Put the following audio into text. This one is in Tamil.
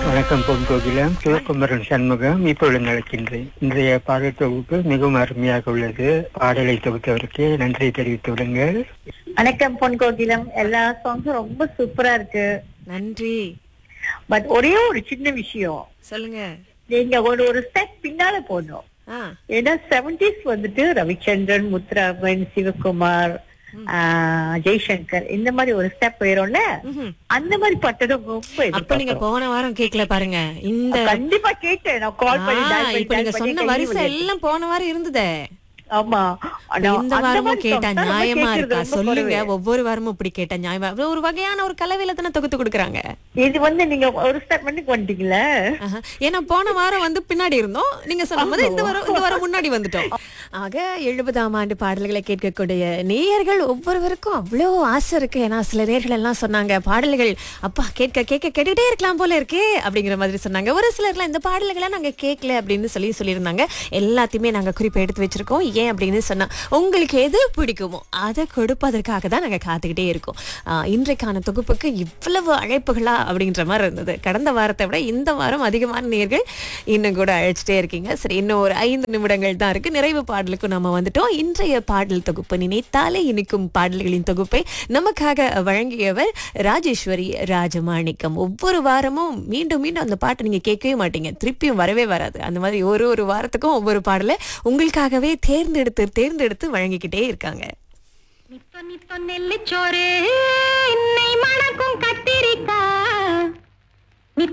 வணக்கம் பொன் கோகிலம் சிவகுமரன் சண்முகம் இப்பொழுது நடக்கின்றேன் இன்றைய பாடல் தொகுப்பு மிகவும் அருமையாக உள்ளது பாடலை தொகுத்தவருக்கு நன்றி தெரிவித்து விடுங்கள் வணக்கம் பொன் கோகிலம் எல்லா சாங்ஸும் ரொம்ப சூப்பரா இருக்கு நன்றி பட் ஒரே ஒரு சின்ன விஷயம் சொல்லுங்க நீங்க ஒரு ஒரு ஸ்டெப் பின்னால போகணும் ஆ ஏன்னா செவன்டிஸ் வந்துட்டு ரவிச்சந்திரன் முத்துராமன் சிவகுமார் ஆஹ், ஜெய்சங்கர் இந்த மாதிரி ஒரு ஸ்டெப் போயிடும்ல ம்ஹும். அந்த மாதிரி பட்டதும் ரொம்ப அப்ப நீங்க எதிர்பார்க்கிறோம். போன வாரம் கேக்கல பாருங்க இந்த கண்டிப்பா கேட்டேன் நான் கால் பண்ணி ஆ, dial பண்ணி, இப்ப dial நீங்க பண்ணி சொன்ன கை வரிசை வலி. எல்லாம் போன வாரம் இருந்ததே ஆமா ஆனா இந்த அந்த வாரமும் மாதிரி கேட்டா songs தான் நம்ம நியாயமா கேட்கறது இருக்கா ரொம்ப சொல்லுங்க குறைவு. ஒவ்வொரு வாரமும் இப்படி கேட்டா நியாயமா அது ஒரு வகையான ஒரு கலவையில தானே தொகுத்து கொடுக்குறாங்க இது வந்து நீங்க ஒரு ஸ்டெப் பண்ணி வந்துட்டீங்களே ஆஹா. ஏன்னா போன வாரம் வந்து பின்னாடி இருந்தோம் நீங்க சொன்ன போது இந்த வாரம் இந்த வாரம் முன்னாடி வந்துட்டோம் ஆக எழுபதாம் ஆண்டு பாடல்களை கேட்கக்கூடிய நேயர்கள் ஒவ்வொருவருக்கும் அவ்வளோ ஆசை இருக்கு ஏன்னா சில நேர்கள் எல்லாம் சொன்னாங்க பாடல்கள் அப்பா கேட்க கேட்க கேட்டுக்கிட்டே இருக்கலாம் போல இருக்கே அப்படிங்கிற மாதிரி சொன்னாங்க ஒரு சிலர்லாம் இந்த பாடல்களை நாங்க கேட்கல அப்படின்னு சொல்லி சொல்லியிருந்தாங்க எல்லாத்தையுமே நாங்க குறிப்பு எடுத்து வச்சிருக்கோம் ஏன் அப்படின்னு சொன்னா உங்களுக்கு எது பிடிக்குமோ அதை கொடுப்பதற்காக தான் நாங்க காத்துக்கிட்டே இருக்கோம் ஆஹ் இன்றைக்கான தொகுப்புக்கு இவ்வளவு அழைப்புகளா அப்படின்ற மாதிரி இருந்தது கடந்த வாரத்தை விட இந்த வாரம் அதிகமான நேர்கள் இன்னும் கூட அழைச்சிட்டே இருக்கீங்க சரி இன்னும் ஒரு ஐந்து நிமிடங்கள் தான் இருக்கு நிறைவு பாடலுக்கு நம்ம வந்துட்டோம் இன்றைய பாடல் தொகுப்பு நினைத்தாலே இனிக்கும் பாடல்களின் தொகுப்பை நமக்காக வழங்கியவர் ராஜேஸ்வரி ராஜமாணிக்கம் ஒவ்வொரு வாரமும் மீண்டும் மீண்டும் அந்த பாட்டை நீங்க கேட்கவே மாட்டீங்க திருப்பியும் வரவே வராது அந்த மாதிரி ஒரு ஒரு வாரத்துக்கும் ஒவ்வொரு பாடலை உங்களுக்காகவே தேர்ந்தெடுத்து தேர்ந்தெடுத்து வழங்கிக்கிட்டே இருக்காங்க நிப்ப நிப்ப நெல்லிச்சோறு என்னை மணக்கும்